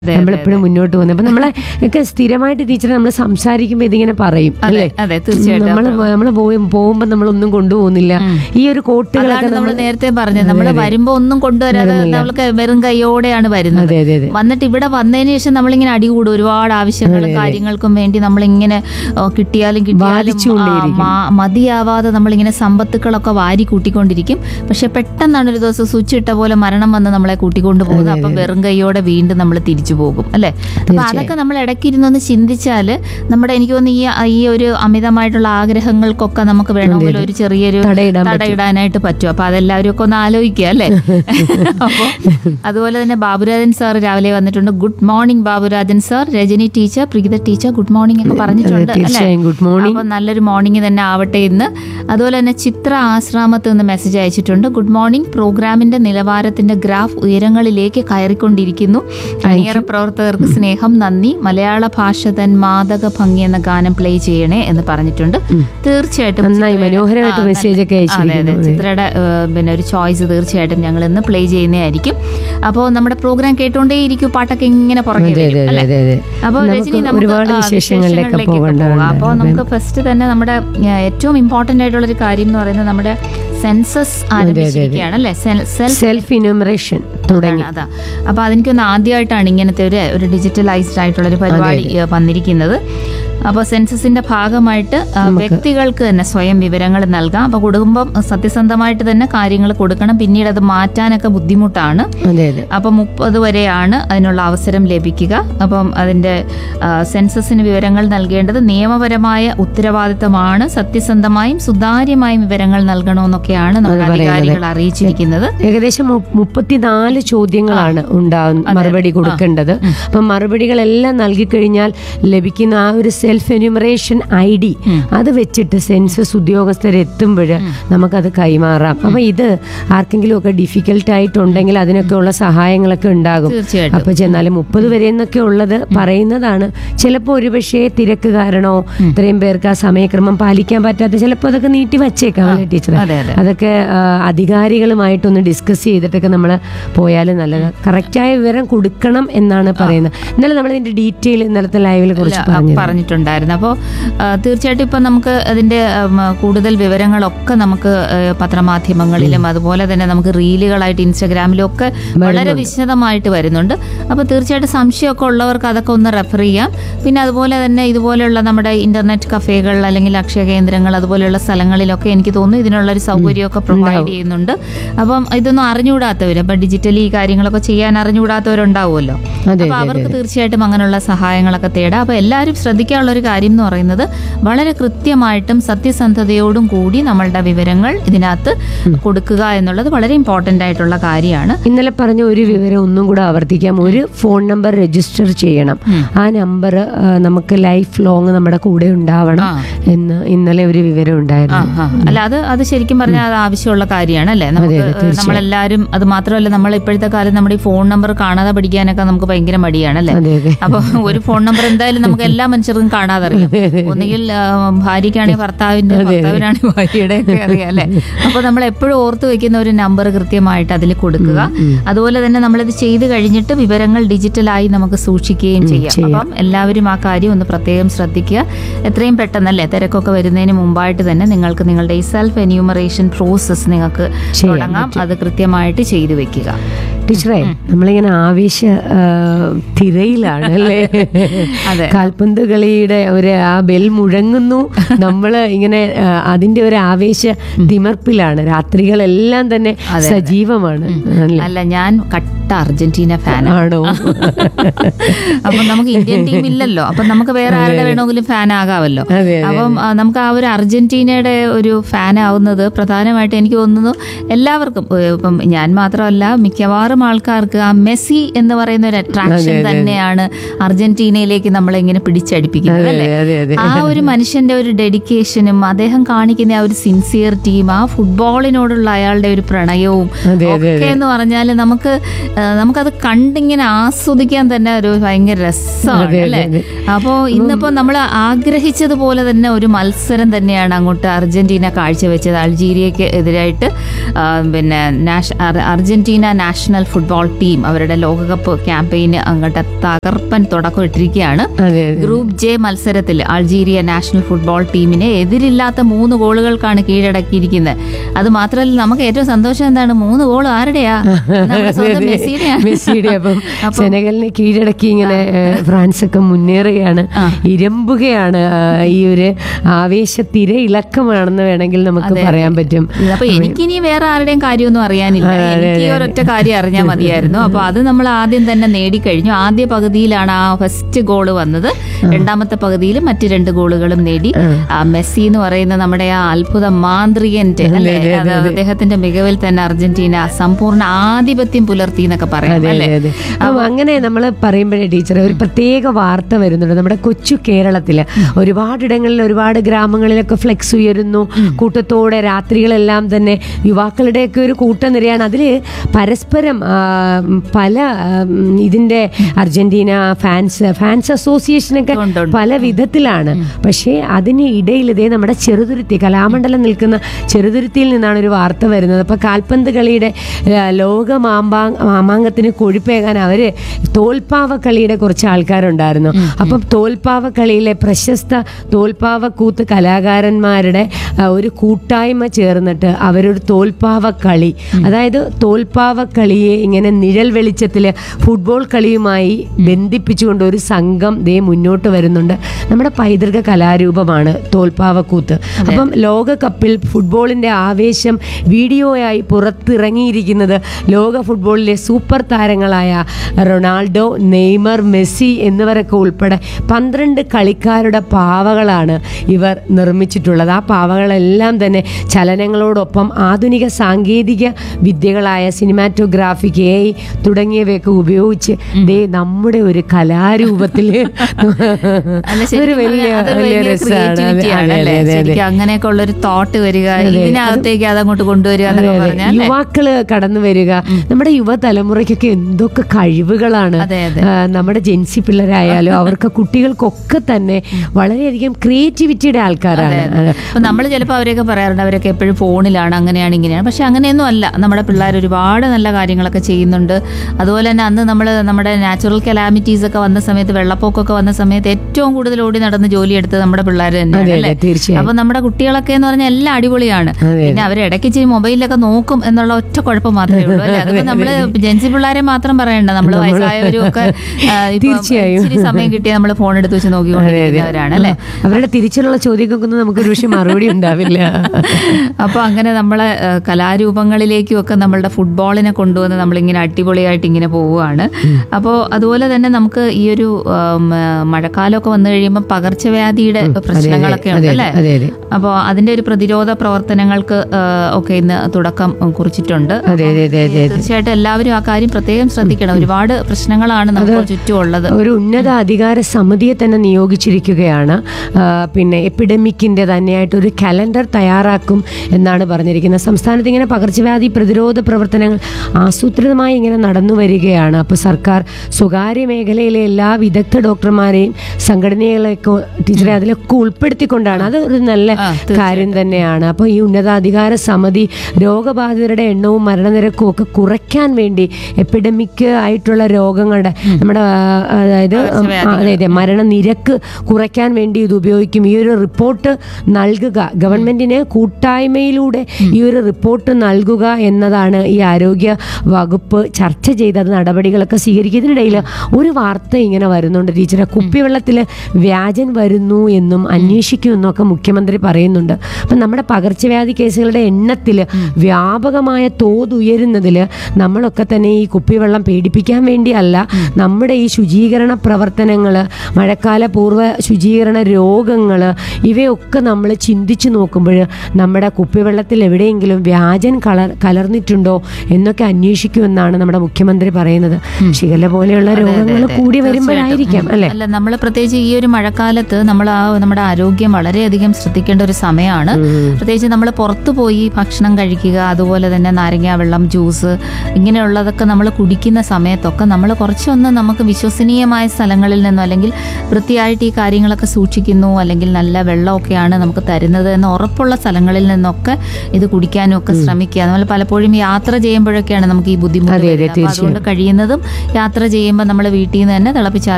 അതെ, നമ്മളെപ്പോഴും മുന്നോട്ട് പോകുന്നത് അപ്പൊ നമ്മളെ ഒക്കെ സ്ഥിരമായിട്ട് ടീച്ചർ നമ്മൾ സംസാരിക്കുമ്പോൾ ഇതിങ്ങനെ പറയും അതെ അല്ലേ അതെ തീർച്ചയായിട്ടും നമ്മൾ നമ്മൾ പോയി പോകുമ്പോൾ നമ്മളൊന്നും കൊണ്ടുപോകുന്നില്ല ഈ ഒരു കോട്ടുകളൊക്കെ അതാണ് നമ്മൾ നമ്മൾ നേരത്തെ പറഞ്ഞത് നമ്മൾ വരുമ്പോ ഒന്നും കൊണ്ടുവരാതെ നമ്മൾക്ക് വെറും കൈയോടെയാണ് വരുന്നത് അതെ അതെ അതെ വന്നിട്ട് ഇവിടെ വന്നതിന് ശേഷം നമ്മളിങ്ങനെ അടികൂടും ഒരുപാട് ആവശ്യങ്ങളും കാര്യങ്ങൾക്കും വേണ്ടി നമ്മളിങ്ങനെ ഓ, കിട്ടിയാലും കിട്ടിയാലും ആ, വാദിച്ചുകൊണ്ടേയിരിക്കും. മാ- മതിയാവാതെ നമ്മളിങ്ങനെ സമ്പത്തുക്കളൊക്കെ വാരി കൂട്ടിക്കൊണ്ടിരിക്കും പക്ഷെ പെട്ടെന്നാണ് ഒരു ദിവസം സ്വിച്ച് ഇട്ട പോലെ മരണം വന്ന് നമ്മളെ കൂട്ടിക്കൊണ്ട് പോകുന്നത് അപ്പം വെറും കൈയോടെ വീണ്ടും നമ്മൾ തിരിച്ചു പോകും അല്ലെ അപ്പൊ അതൊക്കെ നമ്മൾ ഇടയ്ക്കിരുന്നൊന്ന് ചിന്തിച്ചാല് നമ്മുടെ എനിക്ക് തോന്നുന്നു ഈ ഈ ഒരു അമിതമായിട്ടുള്ള ആഗ്രഹങ്ങൾക്കൊക്കെ നമുക്ക് വേണമെങ്കിൽ ഒരു ചെറിയൊരു തടയിടാൻ തടയിടാനായിട്ട് പറ്റും അപ്പൊ അതെല്ലാവരും ഒക്കെ ഒന്ന് ആലോചിക്കുക അല്ലേ അപ്പൊ അതുപോലെ തന്നെ ബാബുരാജൻ സാർ രാവിലെ വന്നിട്ടുണ്ട് good morning Baburajan sir Rajani teacher Preetha teacher good morning ഒക്കെ പറഞ്ഞിട്ടുണ്ട് അല്ലേ തീർച്ചയായും ഗുഡ് മോർണിംഗ് അപ്പൊ നല്ലൊരു മോർണിംഗ് തന്നെ ആവട്ടെ ഇന്ന് അതുപോലെ തന്നെ ചിത്ര ആശ്രാമത്ത് നിന്ന് മെസ്സേജ് അയച്ചിട്ടുണ്ട് ഗുഡ് മോർണിംഗ് പ്രോഗ്രാമിന്റെ നിലവാരത്തിന്റെ ഗ്രാഫ് ഉയരങ്ങളിലേക്ക് കയറിക്കൊണ്ടിരിക്കുന്നു അണിയറ പ്രവർത്തകർക്ക് സ്നേഹം നന്ദി മലയാള ഭാഷ തൻ മാദക ഭംഗി എന്ന ഗാനം പ്ലേ ചെയ്യണേ എന്ന് പറഞ്ഞിട്ടുണ്ട് തീർച്ചയായിട്ടും നന്നായി ചിത്രയുടെ- മനോഹരമായിട്ട് ആ, മെസ്സേജ് ഒക്കെ അതെ അതെ അയച്ചിരിക്കുന്നു ചിത്രയുടെ ഏഹ്, പിന്നെ ഒരു ചോയ്സ് തീർച്ചയായിട്ടും ഞങ്ങൾ ഇന്ന് പ്ലേ ചെയ്യുന്നതായിരിക്കും അപ്പോൾ നമ്മുടെ പ്രോഗ്രാം കേട്ടോണ്ടേയിരിക്കും പാട്ടൊക്കെ ഇങ്ങനെ പുറകെ അതെ വരും, അതെ അല്ലേ? അതെ അതെ അപ്പോൾ നമുക്ക് രജനി നമുക്ക് ഒരുപാട് ആ, വിശേഷങ്ങളിലേക്ക് വിശേഷങ്ങളിലേക്ക് പോകേണ്ടതുണ്ട്. പോകാം. അപ്പോൾ നമുക്ക് ഫസ്റ്റ് തന്നെ നമ്മുടെ ആ, ഏറ്റവും ഇമ്പോർട്ടന്റ് ആയിട്ടുള്ള ഒരു കാര്യം എന്ന് പറയുന്നത് നമ്മുടെ സെൻസസ് ആരംഭിച്ചിരിക്കുകയാണ് അല്ലേ സെൽഫ് സെൽഫ് ഇനുമറേഷൻ തുടങ്ങി അതാ അപ്പൊ അതെനിക്കൊന്ന് ആദ്യമായിട്ടാണ് ഇങ്ങനത്തെ ഒരു ഒരു ഡിജിറ്റലൈസ്ഡ് ആയിട്ടുള്ള ഒരു പരിപാടി ഏ, വന്നിരിക്കുന്നത് അപ്പോൾ സെൻസസിന്റെ ഭാഗമായിട്ട് ആ, വ്യക്തികൾക്ക് തന്നെ സ്വയം വിവരങ്ങൾ നൽകാം അപ്പോൾ കുടുംബം സത്യസന്ധമായിട്ട് തന്നെ കാര്യങ്ങൾ കൊടുക്കണം പിന്നീട് അത് മാറ്റാനൊക്കെ ബുദ്ധിമുട്ടാണ് അതെ അതെ അപ്പം മുപ്പത് വരെയാണ് അതിനുള്ള അവസരം ലഭിക്കുക അപ്പം അതിൻ്റെ ആ, സെൻസസിന് വിവരങ്ങൾ നൽകേണ്ടത് നിയമപരമായ ഉത്തരവാദിത്തമാണ് സത്യസന്ധമായും സുതാര്യമായും വിവരങ്ങൾ നൽകണമെന്നൊക്കെയാണ് നമ്മുടെ അധികാരികൾ അറിയിച്ചിരിക്കുന്നത് ഏകദേശം മു- മുപ്പത്തിനാല് ചോദ്യങ്ങളാണ് ഉണ്ടാകുന്ന മറുപടി കൊടുക്കേണ്ടത് അപ്പം മറുപടികളെല്ലാം നൽകിക്കഴിഞ്ഞാൽ ലഭിക്കുന്ന ആ ഒരു സെൽഫ് എന്യൂമറേഷൻ ഐ ഡി അത് വെച്ചിട്ട് സെൻസസ് ഉദ്യോഗസ്ഥരെത്തുമ്പോൾ നമുക്കത് കൈമാറാം അപ്പൊ ഇത് ആർക്കെങ്കിലും ഒക്കെ ഡിഫിക്കൽട്ട് ആയിട്ടുണ്ടെങ്കിൽ അതിനൊക്കെയുള്ള സഹായങ്ങളൊക്കെ ഉണ്ടാകും തീർച്ചയായിട്ടും അപ്പൊ ചെന്നാലും മുപ്പത് വരെ എന്നൊക്കെ ഉള്ളത് പറയുന്നതാണ് ചിലപ്പോൾ ഒരുപക്ഷേ തിരക്ക് കാരണോ ഇത്രയും പേർക്ക് ആ സമയക്രമം പാലിക്കാൻ പറ്റാത്ത ചിലപ്പോൾ അതൊക്കെ നീട്ടി വച്ചേക്കാം അല്ലേ ടീച്ചർ അതെ അതെ അതൊക്കെ ആ, അധികാരികളുമായിട്ടൊന്ന് ഡിസ്കസ് ചെയ്തിട്ടൊക്കെ നമ്മൾ പോയാലും നല്ലത് കറക്റ്റായ വിവരം കൊടുക്കണം എന്നാണ് പറയുന്നത് ഇന്നലെ നമ്മൾ ഇതിന്റെ ഡീറ്റെയിൽ ഇന്നലത്തെ ലൈവിൽ കുറിച്ച് ആ, പറഞ്ഞു പറഞ്ഞിട്ടുണ്ടായിരുന്നു അപ്പോൾ തീർച്ചയായിട്ടും ഇപ്പം നമുക്ക് അതിൻ്റെ ഉം, കൂടുതൽ വിവരങ്ങളൊക്കെ നമുക്ക് ആ, പത്രമാധ്യമങ്ങളിലും അതുപോലെ തന്നെ നമുക്ക് റീലുകളായിട്ട് ഇൻസ്റ്റഗ്രാമിലും ഒക്കെ വളരെ വിശദമായിട്ട് വരുന്നുണ്ട് അപ്പോൾ തീർച്ചയായിട്ടും സംശയമൊക്കെ ഉള്ളവർക്ക് അതൊക്കെ ഒന്ന് റെഫർ ചെയ്യാം പിന്നെ അതുപോലെ തന്നെ ഇതുപോലെയുള്ള നമ്മുടെ ഇന്റർനെറ്റ് കഫേകൾ അല്ലെങ്കിൽ അക്ഷയ കേന്ദ്രങ്ങൾ അതുപോലെയുള്ള സ്ഥലങ്ങളിലൊക്കെ എനിക്ക് തോന്നുന്നു ഇതിനുള്ള ഒരു സൗകര്യമൊക്കെ പ്രൊവൈഡ് ചെയ്യുന്നുണ്ട് അപ്പം ഇതൊന്നും അറിഞ്ഞുകൂടാത്തവർ അപ്പം ഡിജിറ്റലി ഈ കാര്യങ്ങളൊക്കെ ചെയ്യാൻ അറിഞ്ഞുകൂടാത്തവരുണ്ടാവുമല്ലോ അതെ അപ്പൊ അവർക്ക് തീർച്ചയായിട്ടും അങ്ങനെയുള്ള സഹായങ്ങളൊക്കെ തേടാം അപ്പൊ എല്ലാവരും ശ്രദ്ധിക്കാനുള്ള ഒരു കാര്യം എന്ന് പറയുന്നത് വളരെ കൃത്യമായിട്ടും സത്യസന്ധതയോടും കൂടി നമ്മളുടെ വിവരങ്ങൾ ഇതിനകത്ത് കൊടുക്കുക എന്നുള്ളത് വളരെ ഇമ്പോർട്ടന്റ് ആയിട്ടുള്ള കാര്യമാണ് ഇന്നലെ പറഞ്ഞ ഒരു വിവരം ഒന്നും കൂടെ ആവർത്തിക്കാം ഒരു ഫോൺ നമ്പർ രജിസ്റ്റർ ചെയ്യണം ആ നമ്പർ നമുക്ക് ലൈഫ് ലോങ് നമ്മുടെ കൂടെ ഉണ്ടാവണം ആ. എന്ന് ഇന്നലെ ഒരു വിവരം ആ, ഉണ്ടായിരുന്നു ആ. അല്ല അത് അത് ശരിക്കും പറഞ്ഞാൽ അത് ആവശ്യമുള്ള കാര്യമാണ് അല്ലേ നമുക്ക് ഏഹ്, നമ്മളെല്ലാവരും അത് മാത്രമല്ല നമ്മൾ ഇപ്പോഴത്തെ കാലം നമ്മുടെ ഈ ഫോൺ നമ്പർ കാണാതെ പഠിക്കാനൊക്കെ നമുക്ക് ഭയങ്കര മടിയാണ് അല്ലേ അതെ അതെ അപ്പൊ ഒരു ഫോൺ നമ്പർ എന്തായാലും നമുക്ക് എല്ലാ മനുഷ്യർക്കും കാണാതെ അറിയാം ഒന്നുകിൽ ആ, ഭാര്യയ്ക്കാണെങ്കിൽ ഭർത്താവിന്റെ ഭർത്താവിനാണെങ്കിൽ ഭാര്യയുടെ ഒക്കെ അറിയാം അല്ലെ അപ്പൊ നമ്മൾ എപ്പോഴും ഓർത്ത് വെക്കുന്ന ഒരു നമ്പർ കൃത്യമായിട്ട് അതിൽ കൊടുക്കുക അതുപോലെ തന്നെ നമ്മളിത് ചെയ്ത് കഴിഞ്ഞിട്ട് വിവരങ്ങൾ ഡിജിറ്റലായി നമുക്ക് സൂക്ഷിക്കുകയും ചെയ്യാം അപ്പം എല്ലാവരും ആ കാര്യം ഒന്ന് പ്രത്യേകം ശ്രദ്ധിക്കുക എത്രയും പെട്ടെന്നല്ലേ തിരക്കൊക്കെ വരുന്നതിന് മുമ്പായിട്ട് തന്നെ നിങ്ങൾക്ക് നിങ്ങളുടെ ഈ സെൽഫ് എന്യൂമറേഷൻ പ്രോസസ്സ് നിങ്ങൾക്ക് തുടങ്ങാം അത് കൃത്യമായിട്ട് ചെയ്തു വെക്കുക ടീച്ചറെ നമ്മളിങ്ങനെ ആവേശ ആ, തിരയിലാണ് അല്ലേ അതെ. കാൽപന്ത് കളിയുടെ ഒരു ആ ബെൽ മുഴങ്ങുന്നു നമ്മൾ ഇങ്ങനെ ആ, അതിന്റെ ഒരു ആവേശ തിമർപ്പിലാണ് രാത്രികളെല്ലാം തന്നെ സജീവമാണ് അല്ലേ? അല്ല ഞാൻ കട്ട അർജന്റീന ഫാൻ ആണോ അപ്പൊ നമുക്ക് ഇന്ത്യൻ ടീം ഇല്ലല്ലോ അപ്പൊ നമുക്ക് വേറെ ആരുടെ വേണമെങ്കിലും ഫാൻ ആകാമല്ലോ അതെ, അപ്പം ആ, നമുക്ക് ആ ഒരു അർജന്റീനയുടെ ഒരു ഫാൻ ആവുന്നത് പ്രധാനമായിട്ട് എനിക്ക് തോന്നുന്നു എല്ലാവർക്കും ഏ, ഇപ്പം ഞാൻ മാത്രമല്ല മിക്കവാറും ആൾക്കാർക്ക് ആ മെസ്സി എന്ന് പറയുന്ന ഒരു അട്രാക്ഷൻ തന്നെയാണ് അർജന്റീനയിലേക്ക് നമ്മളെ ഇങ്ങനെ പിടിച്ചടിപ്പിക്കുന്നത് അല്ലേ അതെ അതെ ആ ഒരു മനുഷ്യന്റെ ഒരു ഡെഡിക്കേഷനും അദ്ദേഹം കാണിക്കുന്ന ആ ഒരു സിൻസിയറിറ്റിയും ആ ഫുട്ബോളിനോടുള്ള അയാളുടെ ഒരു പ്രണയവും അതെ, ഒക്കെ എന്ന് പറഞ്ഞാൽ നമുക്ക് ആ, നമുക്കത് കണ്ടിങ്ങനെ ആസ്വദിക്കാൻ തന്നെ ഒരു ഭയങ്കര രസമാണ് അതെ, അല്ലേ അതെ. അപ്പോൾ ഇന്നിപ്പോ നമ്മൾ ആഗ്രഹിച്ചതുപോലെ തന്നെ ഒരു മത്സരം തന്നെയാണ് അങ്ങോട്ട് അർജന്റീന കാഴ്ചവെച്ചത് അൾജീരിയക്ക് എതിരായിട്ട് ആ, പിന്നെ നാഷ- അർ- അർജന്റീന നാഷണൽ ഫുട്ബോൾ ടീം അവരുടെ ലോകകപ്പ് ക്യാമ്പയിന് അങ്ങോട്ട് തകർപ്പൻ തുടക്കം ഇട്ടിരിക്കുകയാണ് അതെ അതെ ഗ്രൂപ്പ് ജെ മത്സരത്തിൽ അൾജീരിയ നാഷണൽ ഫുട്ബോൾ ടീമിനെ എതിരില്ലാത്ത മൂന്ന് ഗോളുകൾക്കാണ് കീഴടക്കിയിരിക്കുന്നത് അത് മാത്രമല്ല നമുക്ക് ഏറ്റവും സന്തോഷം എന്താണ് മൂന്ന് ഗോൾ ആരുടെയാ നമ്മുടെ സ്വന്തം മെസ്സിയുടെയാണ്. മെസ്സിയുടെ അപ്പം അപ്പം- സെനഗലിനെ കീഴടക്കി ഇങ്ങനെ ഏഹ്, ഫ്രാൻസ് ഒക്കെ മുന്നേറുകയാണ് ആ. ഇരമ്പുകയാണ് ആ, ഈ ഒരു ആവേശ തിര ഇളക്കമാണെന്ന് വേണമെങ്കിൽ നമുക്ക് പറയാൻ പറ്റും അപ്പൊ എനിക്കിനി വേറെ ആരുടെയും കാര്യമൊന്നും അറിയാനില്ല എനിക്ക് ഈ ഒരൊറ്റ കാര്യം അറിഞ്ഞാൽ മതിയായിരുന്നു അപ്പൊ അത് നമ്മൾ ആദ്യം തന്നെ നേടിക്കഴിഞ്ഞു ആദ്യ പകുതിയിലാണ് ആ ഫസ്റ്റ് ഗോള് വന്നത് രണ്ടാമത്തെ പകുതിയിൽ മറ്റു രണ്ട് ഗോളുകളും നേടി ആ മെസ്സി എന്ന് പറയുന്ന നമ്മുടെ ആ അത്ഭുത മാന്ത്രികന്റെ അല്ലേ അത് അദ്ദേഹത്തിന്റെ മികവിൽ തന്നെ അർജന്റീന സമ്പൂർണ്ണ ആധിപത്യം പുലർത്തി എന്നൊക്കെ പറയാം അതെ അല്ലേ അതെ അതെ അപ്പം അങ്ങനെ നമ്മൾ പറയുമ്പോഴേ ടീച്ചറെ ഒരു പ്രത്യേക വാർത്ത വരുന്നുണ്ട് നമ്മുടെ കൊച്ചു കേരളത്തില് ഒരുപാടിടങ്ങളിൽ ഒരുപാട് ഗ്രാമങ്ങളിലൊക്കെ ഫ്ലെക്സ് ഉയരുന്നു കൂട്ടത്തോടെ രാത്രികളെല്ലാം തന്നെ യുവാക്കളുടെയൊക്കെ ഒരു കൂട്ടനിരയാണ് അതിൽ പരസ്പരം ആ, പല ആ, ഇതിന്റെ അർജന്റീന ഫാൻസ് ഫാൻസ് അസോസിയേഷനൊക്കെ ഉണ്ട്, ഉണ്ട്. പല വിധത്തിലാണ് പക്ഷേ അതിന് ഇടയിൽ ഇതേ നമ്മുടെ ചെറുതുരുത്തി കലാമണ്ഡലം നിൽക്കുന്ന ചെറുതുരുത്തിയിൽ നിന്നാണ് ഒരു വാർത്ത വരുന്നത് അപ്പോൾ കാൽപന്ത് കളിയുടെ ആ, ലോക മാമ്പാ മാമാങ്കത്തിന് കൊഴുപ്പേകാൻ അവര് തോൽപ്പാവ കളിയുടെ കുറച്ച് ആൾക്കാരുണ്ടായിരുന്നു അപ്പം തോൽപ്പാവ കളിയിലെ പ്രശസ്ത തോൽപ്പാവ കൂത്ത് കലാകാരന്മാരുടെ ആ, ഒരു കൂട്ടായ്മ ചേർന്നിട്ട് അവരൊരു തോൽപ്പാവ കളി അതായത് തോൽപ്പാവ കളിയെ ഇങ്ങനെ നിഴൽ വെളിച്ചത്തിൽ ഫുട്ബോൾ കളിയുമായി ബന്ധിപ്പിച്ചുകൊണ്ട് ഒരു സംഘം ദേ മുന്നോട്ട് വരുന്നുണ്ട് നമ്മുടെ പൈതൃക കലാരൂപമാണ് തോൽപ്പാവക്കൂത്ത് അപ്പം ലോകകപ്പിൽ ഫുട്ബോളിന്റെ ആവേശം വീഡിയോയായി പുറത്തിറങ്ങിയിരിക്കുന്നത് ലോക ഫുട്ബോളിലെ സൂപ്പർ താരങ്ങളായ റൊണാൾഡോ നെയ്മർ മെസ്സി എന്നിവരൊക്കെ ഉൾപ്പെടെ പന്ത്രണ്ട് കളിക്കാരുടെ പാവകളാണ് ഇവർ നിർമ്മിച്ചിട്ടുള്ളത് ആ പാവകളെല്ലാം തന്നെ ചലനങ്ങളോടൊപ്പം ആധുനിക സാങ്കേതിക വിദ്യകളായ സിനിമാറ്റോഗ്രാഫിക് എ തുടങ്ങിയവയൊക്കെ ഉപയോഗിച്ച് ദേ നമ്മുടെ ഒരു കലാരൂപത്തിൽ അല്ല, ശരിക്കും ഒരു വലിയ പറഞ്ഞാൽ അതൊരു വലിയ വലിയ രസമാണ് അതെ creativity ആണ് അതെ അല്ലേ? അതെ അതെ ശരിക്കും അങ്ങനെയൊക്കെ ഉള്ള ഒരു തോട്ട് വരിക ഇതിനകത്തേക്ക് അതങ്ങോട്ട് കൊണ്ടുവരിക അതെ, എന്നൊക്കെ അതെ. പറഞ്ഞാൽ അല്ലേ? യുവാക്കള് കടന്നു വരിക നമ്മുടെ യുവതലമുറയ്ക്കൊക്കെ എന്തൊക്കെ കഴിവുകളാണ് അതെ, അതെ. ആ, നമ്മുടെ ജെൻസി പിള്ളേരായാലും അവർക്ക് കുട്ടികൾക്കൊക്കെ തന്നെ വളരെയധികം ക്രിയേറ്റിവിറ്റിയുടെ ആൾക്കാരാണ് അതെ. അപ്പൊ നമ്മൾ ചിലപ്പോൾ അവരെയൊക്കെ പറയാറുണ്ട് അവരൊക്കെ എപ്പോഴും ഫോണിലാണ് അങ്ങനെയാണ് ഇങ്ങനെയാണ് പക്ഷെ അങ്ങനെയൊന്നും അല്ല നമ്മുടെ പിള്ളേർ ഒരുപാട് നല്ല കാര്യങ്ങളൊക്കെ ചെയ്യുന്നുണ്ട് അതുപോലെ തന്നെ അന്ന് നമ്മൾ നമ്മുടെ നാച്ചുറൽ കലാമിറ്റീസ് ഒക്കെ വന്ന സമയത്ത് വെള്ളപ്പൊക്കമൊക്കെ വന്ന സമയത്ത് ഏറ്റവും കൂടുതൽ ഓടി നടന്ന് ജോലി എടുത്തത് നമ്മുടെ പിള്ളേർ അതെ തന്നെയാണ് അതെ അല്ലേ തീർച്ചയായും അപ്പൊ നമ്മുടെ കുട്ടികളൊക്കെ എന്ന് പറഞ്ഞാൽ എല്ലാം അടിപൊളിയാണ് അതെ. പിന്നെ അവർ ഇടയ്ക്ക് ഇച്ചിരി മൊബൈലിലൊക്കെ നോക്കും എന്നുള്ള ഒറ്റ കുഴപ്പം മാത്രമേ ഉള്ളൂ അല്ലേ അതിപ്പോ നമ്മള് ജെൻസി പിള്ളേരെ മാത്രം പറയണ്ട നമ്മൾ വയസ്സായവരും ഒക്കെ ആ, ഇപ്പം തീർച്ചയായും. ഇച്ചിരി സമയം കിട്ടിയാൽ നമ്മൾ ഫോൺ എടുത്ത് വെച്ച് നോക്കിക്കൊണ്ടിരിക്കുന്നവരാണ് അല്ലേ അവരുടെ തിരിച്ചുള്ള ചോദ്യങ്ങൾക്കൊന്നും നമുക്ക് ഒരു പക്ഷേ മറുപടി ഉണ്ടാവില്ല അപ്പോൾ അങ്ങനെ നമ്മളെ ഏഹ്, കലാരൂപങ്ങളിലേക്കും ഒക്കെ നമ്മളുടെ ഫുട്ബോളിനെ കൊണ്ടുവന്ന് നമ്മളിങ്ങനെ അടിപൊളിയായിട്ട് ഇങ്ങനെ പോവുകയാണ് അപ്പോൾ അതുപോലെ തന്നെ നമുക്ക് ഈ ഒരു ഉം, ഏഹ്, മഴക്കാലമൊക്കെ വന്നു കഴിയുമ്പോൾ പകർച്ചവ്യാധിയുടെ പ്രശ്നങ്ങളൊക്കെ ഉണ്ട് അതെ അല്ലേ അതെ അതെ അപ്പോൾ അതിന്റെ ഒരു പ്രതിരോധ പ്രവർത്തനങ്ങൾക്ക് ഏഹ്, ഒക്കെ ഇന്ന് തുടക്കം ഉം, കുറിച്ചിട്ടുണ്ട് അതെ അതെ അതെ അതെ തീർച്ചയായിട്ടും എല്ലാവരും ആ കാര്യം പ്രത്യേകം ശ്രദ്ധിക്കണം ഒരുപാട് പ്രശ്നങ്ങളാണ് നമുക്ക് ചുറ്റും ഉള്ളത് ഒരു ഉന്നത അധികാര സമിതിയെ തന്നെ നിയോഗിച്ചിരിക്കുകയാണ് ആ, പിന്നെ എപ്പിഡമിക്കിന്റെ തന്നെയായിട്ട് ഒരു കലണ്ടർ തയ്യാറാക്കും എന്നാണ് പറഞ്ഞിരിക്കുന്നത് സംസ്ഥാനത്ത് ഇങ്ങനെ പകർച്ചവ്യാധി പ്രതിരോധ പ്രവർത്തനങ്ങൾ ആസൂത്രിതമായി ഇങ്ങനെ നടന്നു വരികയാണ് അപ്പോൾ സർക്കാർ സ്വകാര്യ മേഖലയിലെ എല്ലാ വിദഗ്ധ ഡോക്ടർമാരെയും സംഘടനകളെയൊക്കെ ടീച്ചറെ അതിലൊക്കെ ഉൾപ്പെടുത്തിക്കൊണ്ടാണ് അത് ഒരു നല്ല ആ, കാര്യം തന്നെയാണ് അപ്പോൾ ഈ ഉന്നതാധികാര സമിതി രോഗബാധിതരുടെ എണ്ണവും മരണനിരക്കും ഒക്കെ കുറയ്ക്കാൻ വേണ്ടി എപ്പിഡമിക് ആയിട്ടുള്ള രോഗങ്ങളുടെ നമ്മുടെ ആ, അതായത് ഉം, ആ, അതെ അതെ മരണനിരക്ക് കുറയ്ക്കാൻ വേണ്ടി ഇത് ഉപയോഗിക്കും ഈ ഒരു റിപ്പോർട്ട് നൽകുക ഗവൺമെന്റിന് കൂട്ടായ്മയിലൂടെ ഈ ഒരു റിപ്പോർട്ട് നൽകുക എന്നതാണ് ഈ ആരോഗ്യ വകുപ്പ് ചർച്ച ചെയ്തത് നടപടികളൊക്കെ സ്വീകരിക്കുന്നതിനിടയിൽ ഒരു വാർത്ത ഇങ്ങനെ വരുന്നുണ്ട് ടീച്ചറെ കുപ്പിവെള്ളത്തിൽ വ്യാജൻ വരുന്നു എന്നും അന്വേഷിക്കുമെന്നും ഒക്കെ മുഖ്യമന്ത്രി പറയുന്നുണ്ട് അപ്പം നമ്മുടെ പകർച്ചവ്യാധി കേസുകളുടെ എണ്ണത്തിൽ വ്യാപകമായ തോത് ഉയരുന്നതിൽ നമ്മളൊക്കെ തന്നെ ഈ കുപ്പിവെള്ളം പേടിപ്പിക്കാൻ വേണ്ടിയല്ല നമ്മുടെ ഈ ശുചീകരണ പ്രവർത്തനങ്ങൾ മഴക്കാല പൂർവ്വ ശുചീകരണ രോഗങ്ങൾ ഇവയൊക്കെ നമ്മൾ ചിന്തിച്ചു നോക്കുമ്പോൾ നമ്മുടെ കുപ്പിവെള്ളത്തിൽ എവിടെയെങ്കിലും വ്യാജൻ കളർ കലർന്നിട്ടുണ്ടോ എന്നൊക്കെ അന്വേഷിക്കുമെന്നാണ് നമ്മുടെ മുഖ്യമന്ത്രി പറയുന്നത് ഷിഗല്ല പോലെയുള്ള രോഗങ്ങൾ കൂടി വരുമ്പോഴായിരിക്കാം അല്ലെ അല്ല നമ്മൾ പ്രത്യേകിച്ച് പ്രത്യേകിച്ച് ഈ ഒരു മഴക്കാലത്ത് നമ്മൾ ആ നമ്മുടെ ആരോഗ്യം വളരെയധികം ശ്രദ്ധിക്കേണ്ട ഒരു സമയമാണ് പ്രത്യേകിച്ച് നമ്മൾ പുറത്തു പോയി ഭക്ഷണം കഴിക്കുക അതുപോലെ തന്നെ നാരങ്ങ വെള്ളം ജ്യൂസ് ഇങ്ങനെയുള്ളതൊക്കെ നമ്മൾ കുടിക്കുന്ന സമയത്തൊക്കെ നമ്മൾ കുറച്ചൊന്ന് നമുക്ക് വിശ്വസനീയമായ സ്ഥലങ്ങളിൽ നിന്നോ അല്ലെങ്കിൽ വൃത്തിയായിട്ട് ഈ കാര്യങ്ങളൊക്കെ സൂക്ഷിക്കുന്നു അല്ലെങ്കിൽ നല്ല വെള്ളമൊക്കെയാണ് നമുക്ക് തരുന്നത് എന്ന് ഉറപ്പുള്ള സ്ഥലങ്ങളിൽ നിന്നൊക്കെ ഇത് കുടിക്കാനും ഒക്കെ ശ്രമിക്കുക അതുപോലെ പലപ്പോഴും യാത്ര ചെയ്യുമ്പോഴൊക്കെയാണ് നമുക്ക് ഈ ബുദ്ധിമുട്ട് അതെ, അതെ, വരുന്നത്. അപ്പൊ അതുകൊണ്ട് കഴിയുന്നതും യാത്ര ചെയ്യുമ്പോൾ നമ്മൾ വീട്ടിൽ നിന്ന് തന്നെ തിളപ്പിച്ചാറിയ